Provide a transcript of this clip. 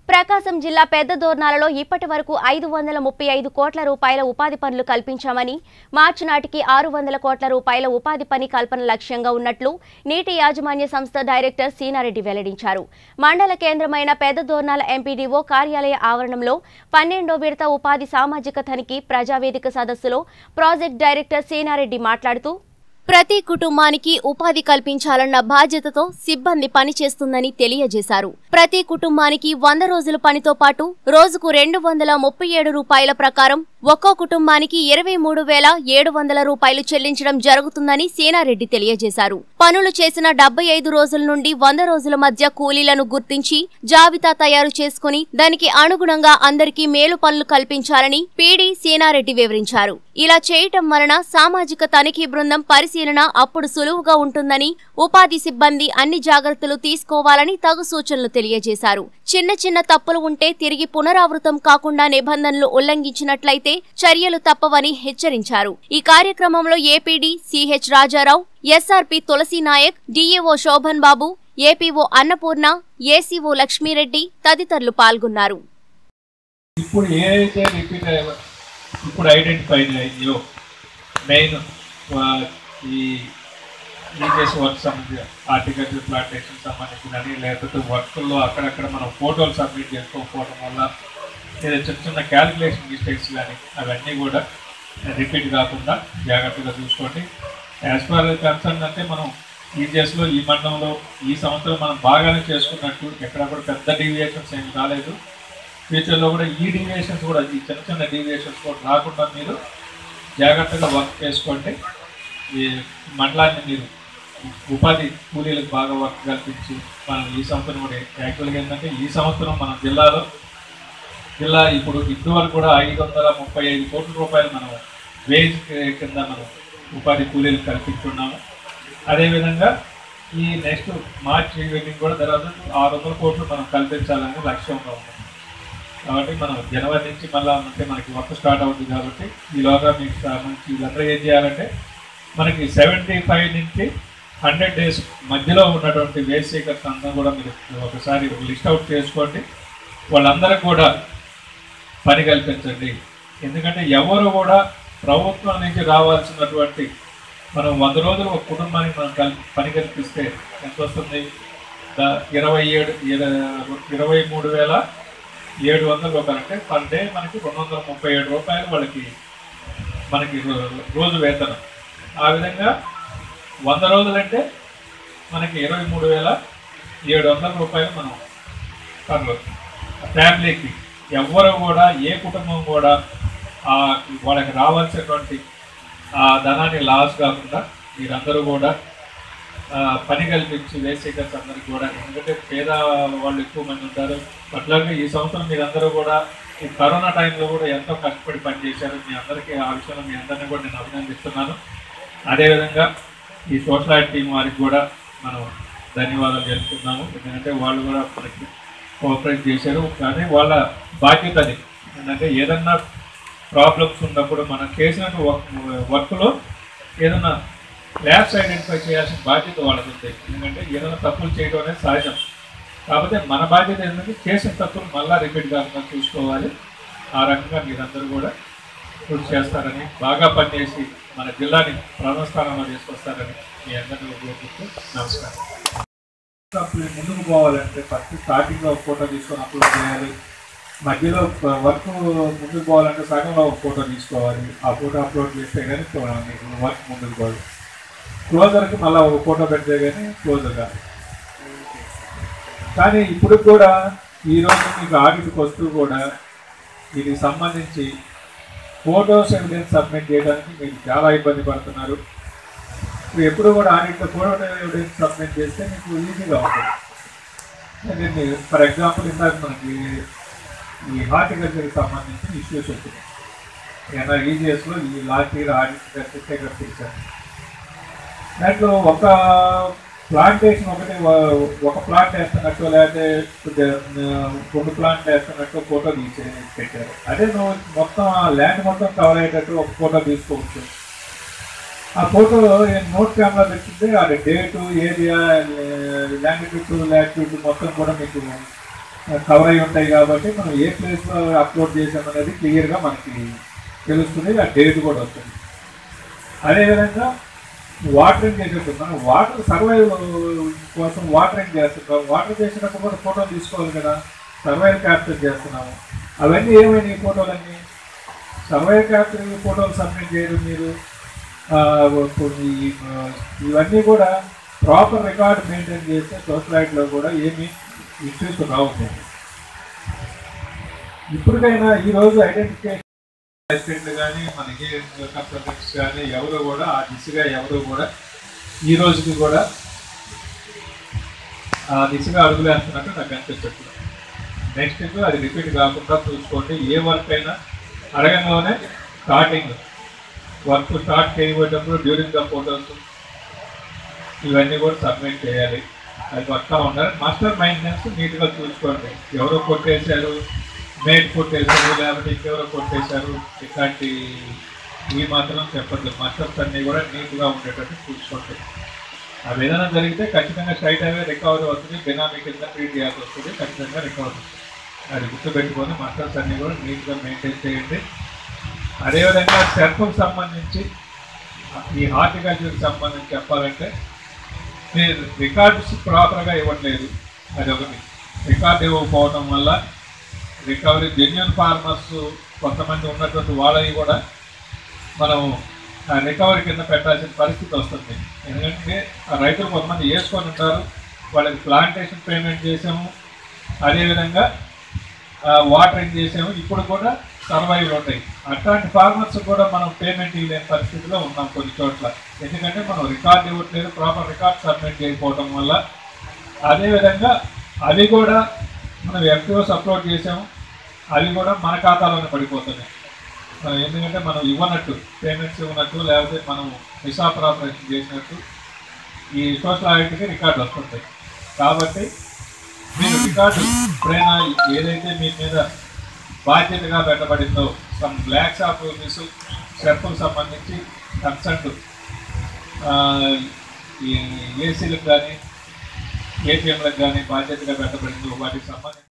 ప్రకాశం జిల్లా పెద్ద దోర్నాలలో ఇప్పటి వరకు ఐదు వందల ముప్పై ఐదు కోట్ల రూపాయల ఉపాధి పనులు కల్పించామని మార్చి నాటికి ఆరు వందల కోట్ల రూపాయల ఉపాధి పని కల్పన లక్ష్యంగా ఉన్నట్లు నీటి యాజమాన్య సంస్థ డైరెక్టర్ సీనారెడ్డి వెల్లడించారు మండల కేంద్రమైన పెద్ద దోర్నాల ఎంపీడీఓ కార్యాలయ ఆవరణంలో పన్నెండో విడత ఉపాధి సామాజిక తనిఖీ ప్రజావేదిక సదస్సులో ప్రాజెక్ట్ డైరెక్టర్ సీనారెడ్డి మాట్లాడుతూ ప్రతి కుటుంబానికి ఉపాధి కల్పించాలన్న బాధ్యతతో సిబ్బంది పనిచేస్తుందని తెలియజేశారు ప్రతి కుటుంబానికి వంద రోజుల పనితో పాటు రోజుకు రెండు వందల ముప్పై ఏడు రూపాయల ప్రకారం ఒక్కో కుటుంబానికి ఇరవై మూడు వేల ఏడు వందల రూపాయలు చెల్లించడం జరుగుతుందని సేనారెడ్డి తెలియజేశారు పనులు చేసిన డెబ్బై ఐదు రోజుల నుండి వంద రోజుల మధ్య కూలీలను గుర్తించి జాబితా తయారు చేసుకుని దానికి అనుగుణంగా అందరికీ మేలు పనులు కల్పించాలని పీడీ సేనారెడ్డి వివరించారు ఇలా చేయటం వలన సామాజిక తనిఖీ బృందం పరిశీలన అప్పుడు సులువుగా ఉంటుందని ఉపాధి సిబ్బంది అన్ని జాగ్రత్తలు తీసుకోవాలని తగు సూచనలు తెలియజేశారు చిన్న చిన్న తప్పులు ఉంటే తిరిగి పునరావృతం కాకుండా నిబంధనలు ఉల్లంఘించినట్లయితే చర్యలు తప్పవని హెచ్చరించారు ఈ కార్యక్రమంలో APD CH Rajarao SRP Tulasi Nayak DAO Shoban Babu APO Annapurna ACO Lakshmireddy తదితరులు పాల్గొన్నారు ఇప్పుడు ఏ అయితే రిపీట్ అయ్యో ఇప్పుడు ఐడెంటిఫై అయ్యో మెయిన్ ఈ లీగేస్ వర్క్ సంబంధించి హార్టికల్చర్ ప్లాంటేషన్ సంబంధించి కానీ లేకపోతే వర్క్లో అక్కడక్కడ మనం ఫోటోలు సబ్మిట్ చేసుకోకపోవడం వల్ల లేదా చిన్న చిన్న క్యాలిక్యులేషన్ మిస్టేక్స్ కానీ అవన్నీ కూడా రిపీట్ కాకుండా జాగ్రత్తగా చూసుకోండి యాజ్ పర్ కన్సర్న్ అంటే మనం ఈ దేశంలో ఈ మండలంలో ఈ సంవత్సరం మనం బాగానే చేసుకున్నట్టు ఎక్కడ కూడా పెద్ద డీవియేషన్స్ ఏమి కాలేదు ఫ్యూచర్లో కూడా ఈ డీవియేషన్స్ కూడా ఈ చిన్న చిన్న డీవియేషన్స్ కూడా రాకుండా మీరు జాగ్రత్తగా వర్క్ చేసుకోండి ఈ మండలాన్ని మీరు ఉపాధి కూలీలకు బాగా వర్క్ కల్పించి మనం ఈ సంవత్సరం కూడా యాక్చువల్గా ఏంటంటే ఈ సంవత్సరం మన జిల్లాలో జిల్లా ఇప్పుడు ఇప్పటివరకు కూడా ఐదు వందల ముప్పై ఐదు కోట్ల రూపాయలు మనం వేజ్ కింద మనం ఉపాధి కూలీలు కల్పించున్నాము అదేవిధంగా ఈ నెక్స్ట్ మార్చ్ ఈవినింగ్ కూడా తర్వాత ఆరు వందల కోట్లు మనం కల్పించాలని లక్ష్యంగా ఉంది కాబట్టి మనం జనవరి నుంచి మళ్ళీ అంటే మనకి వర్క్ స్టార్ట్ అవుతుంది కాబట్టి ఈలోగా మీకు సంబంధించి వీళ్ళందరూ ఏం చేయాలంటే మనకి సెవెంటీ ఫైవ్ నుంచి హండ్రెడ్ డేస్ మధ్యలో ఉన్నటువంటి వేస్ట్ సీకర్స్ అందరూ కూడా మీరు ఒకసారి లిస్ట్ అవుట్ చేసుకోండి వాళ్ళందరికీ కూడా పని కల్పించండి ఎందుకంటే ఎవరు కూడా ప్రభుత్వం నుంచి రావాల్సినటువంటి మనం వంద రోజులు ఒక కుటుంబానికి మనం కల్ పని కల్పిస్తే ఎంత వస్తుంది దా- ఇరవై ఏడు ఇర- ఇరవై మూడు వేల ఏడు వందల రూపాయలు అంటే పర్ డే మనకి రెండు వందల ముప్పై ఏడు రూపాయలు వాళ్ళకి మనకి రో- రోజు వేతనం ఆ విధంగా వంద రోజులంటే మనకి ఇరవై మూడు వేల ఏడు వందల రూపాయలు మనం పర్లేదు ఫ్యామిలీకి ఎవ్వరు కూడా ఏ కుటుంబం కూడా ఆ వాళ్ళకి రావాల్సినటువంటి ఆ ధనాన్ని లాస్ కాకుండా మీరందరూ కూడా ఆ, పని కల్పించి వేసేకర్స్ అందరికి కూడా ఎందుకంటే పేద వాళ్ళు ఎక్కువ మంది ఉంటారు అట్లాగే ఈ సంవత్సరం మీరందరూ కూడా ఈ కరోనా టైంలో కూడా ఎంతో కష్టపడి పనిచేశారు మీ అందరికీ ఆ విషయంలో మీ అందరినీ కూడా నేను అభినందిస్తున్నాను అదేవిధంగా ఈ సోషల్ యాక్ట్ టీం వారికి కూడా మనం ధన్యవాదాలు తెలుపుతున్నాము ఎందుకంటే వాళ్ళు కూడా మనకి కోఆపరేట్ చేశారు కానీ వాళ్ళ బాధ్యత అది ఏంటంటే ఏదన్నా ప్రాబ్లమ్స్ ఉన్నప్పుడు మనం చేసిన వర్క్ వర్క్లో ఏదన్నా ల్యాబ్స్ ఐడెంటిఫై చేయాల్సిన బాధ్యత వాళ్ళకి ఉంది ఎందుకంటే ఏదైనా తప్పులు చేయడం అనేది సహజం కాకపోతే మన బాధ్యత ఏంటంటే చేసిన తప్పులు మళ్ళీ రిపీట్ కాకుండా చూసుకోవాలి ఆ రకంగా మీరందరూ కూడా కృషి చేస్తారని బాగా పనిచేసి మన జిల్లాని ప్రథమ స్థానంలో తీసుకొస్తారని మీ అందరినీ ఉపయోగిస్తూ నమస్కారం అప్పుడు ముందుకు పోవాలంటే ఫస్ట్ స్టార్టింగ్లో ఒక ఫోటో తీసుకొని అప్లోడ్ చేయాలి మధ్యలో వర్క్ ముందుకు పోవాలంటే సగంలో ఒక ఫోటో తీసుకోవాలి ఆ ఫోటో అప్లోడ్ చేస్తే కానీ మీకు వర్క్ ముందుకు పోదు క్లోజర్కి మళ్ళీ ఒక ఫోటో పెడితే కానీ క్లోజర్ కాదు కానీ ఇప్పుడు కూడా ఈరోజు మీకు ఆడిట్కి వస్తూ కూడా దీనికి సంబంధించి ఫోటోస్ ఎవిడెన్స్ సబ్మిట్ చేయడానికి మీరు చాలా ఇబ్బంది పడుతున్నారు ఇప్పుడు ఎప్పుడు కూడా ఆడిట్లో ఫోటో ఎవిడెన్స్ సబ్మిట్ చేస్తే మీకు ఈజీగా ఉంటుంది నేను ఫర్ ఎగ్జాంపుల్ ఇందాక మనకి ఈ హార్టికల్చర్కి సంబంధించిన ఇష్యూస్ వచ్చినాయి ఏమైనా ఈజీఎస్లో ఈ లాస్ట్ ఇయర్ ఆడిట్ సర్టిఫికేట్ ఇచ్చారు దాంట్లో ఒక ప్లాంటేషన్ ఒకటి వ- ఒక ప్లాంట్ వేస్తున్నట్టు లేకపోతే కొద్దిగా, ఆ, రెండు ప్లాంట్ వేస్తున్నట్టు ఫోటో తీసే పెట్టారు అదే నువ్వు మొత్తం ల్యాండ్ మొత్తం కవర్ అయ్యేటట్టు ఒక ఫోటో తీసుకోవచ్చు ఆ ఫోటో నోట్ కెమెరా పెట్టింటే అది డేటు ఏరియా లాంగిట్యూడ్ లాటిట్యూడ్ మొత్తం కూడా మీకు కవర్ అయి ఉంటాయి కాబట్టి మనం ఏ ప్లేస్లో అప్లోడ్ చేసామనేది క్లియర్గా మనకి తెలుస్తుంది ఆ డేట్ కూడా వస్తుంది అదేవిధంగా వాటరింగ్ చేసేటప్పుడు మనం వాటర్ సర్వైవ్ కోసం వాటరింగ్ చేస్తున్నాం వాటర్ చేసినప్పుడు కూడా ఫోటోలు తీసుకోవాలి కదా సర్వైవ్ క్యాప్చర్ చేస్తున్నాము అవన్నీ ఏమైనా ఈ ఫోటోలన్నీ సర్వైవ్ క్యాప్చర్ ఫోటోలు సబ్మిట్ చేయడం మీరు ఆ, కొన్ని, ఆ, ఇవన్నీ కూడా ప్రాపర్ రికార్డ్ మెయింటైన్ చేస్తే సొసైటీలో కూడా ఏమీ ఇష్యూస్ రావుతాయి ఇప్పటికైనా ఈరోజు ఐడెంటిఫికేషన్ అసిస్టెంట్లు కానీ మనకి కన్సల్టెంట్స్ కానీ ఎవరు కూడా ఆ దిశగా ఎవరు కూడా ఈ రోజుకి కూడా ఆ దిశగా అడుగులు వేస్తున్నట్టు నాకు అనిపించట్లేదు నెక్స్ట్ అది రిపీట్ కాకుండా చూసుకోండి ఏ వర్క్ అయినా అడగంలోనే స్టార్టింగ్ వర్క్ స్టార్ట్ చేయబోయేటప్పుడు డ్యూరింగ్ ద ఫోటోస్ ఇవన్నీ కూడా సబ్మిట్ చేయాలి అది వస్తూ ఉండాలి మాస్టర్ మెయింటెనెన్స్ నీట్గా చూసుకోండి ఎవరో కొట్టేశారు మేట్ కొట్టేశారు లేకపోతే ఇంకెవరో కొట్టేశారు ఇట్లాంటి ఇవి మాత్రం చెప్పద్దు మాస్టర్స్ అన్నీ కూడా నీట్గా ఉండేటట్టు చూసుకోండి అవి ఏదైనా జరిగితే ఖచ్చితంగా స్ట్రైట్ అవే రికవరీ వస్తుంది బినామీ కింద ట్రీట్ చేయాల్సి వస్తుంది ఖచ్చితంగా రికవరీ వస్తుంది అది గుర్తుపెట్టుకొని మాస్టర్స్ అన్నీ కూడా నీట్గా మెయింటైన్ చేయండి అదేవిధంగా సెర్ఫ్కు సంబంధించి ఈ హార్టికల్చర్కి సంబంధించి చెప్పాలంటే మీరు రికార్డ్స్ ప్రాపర్గా ఇవ్వట్లేదు అది ఒకటి రికార్డ్ ఇవ్వకపోవడం వల్ల రికవరీ జెన్యున్ ఫార్మర్స్ కొంతమంది ఉన్నటువంటి వాళ్ళవి కూడా మనం ఆ రికవరీ కింద పెట్టాల్సిన పరిస్థితి వస్తుంది ఎందుకంటే ఆ రైతులు కొంతమంది వేసుకొని ఉంటారు వాళ్ళకి ప్లాంటేషన్ పేమెంట్ చేసాము అదేవిధంగా వాటరింగ్ చేసాము ఇప్పుడు కూడా సర్వైవ్ ఉంటాయి అట్లాంటి ఫార్మర్స్ కూడా మనం పేమెంట్ ఇవ్వలేని పరిస్థితిలో ఉన్నాం కొన్ని చోట్ల ఎందుకంటే మనం రికార్డ్ ఇవ్వట్లేదు ప్రాపర్ రికార్డ్ సబ్మిట్ చేయకపోవడం వల్ల అదేవిధంగా అవి కూడా మనం ఎఫ్టీఓస్ అప్లోడ్ చేసాము అవి కూడా మన ఖాతాలోనే పడిపోతున్నాయి ఆ, ఎందుకంటే మనం ఇవ్వనట్టు పేమెంట్స్ ఇవ్వనట్టు లేకపోతే మనం మిసాపర్ ఆపరేషన్ చేసినట్టు ఈ సోషల్ ఆడిట్కి రికార్డు వస్తుంటాయి కాబట్టి మీరు రికార్డు ఎప్పుడైనా ఏదైతే మీ మీద బాధ్యతగా పెట్టబడిందో సమ్ బ్లాక్స్ ఆఫ్ రూపీస్ షర్పులకు సంబంధించి కన్సల్ట్ ఈ ఏసీలకు కానీ ఏటీఎంలకు కానీ బాధ్యతగా పెట్టబడిందో వాటికి సంబంధించి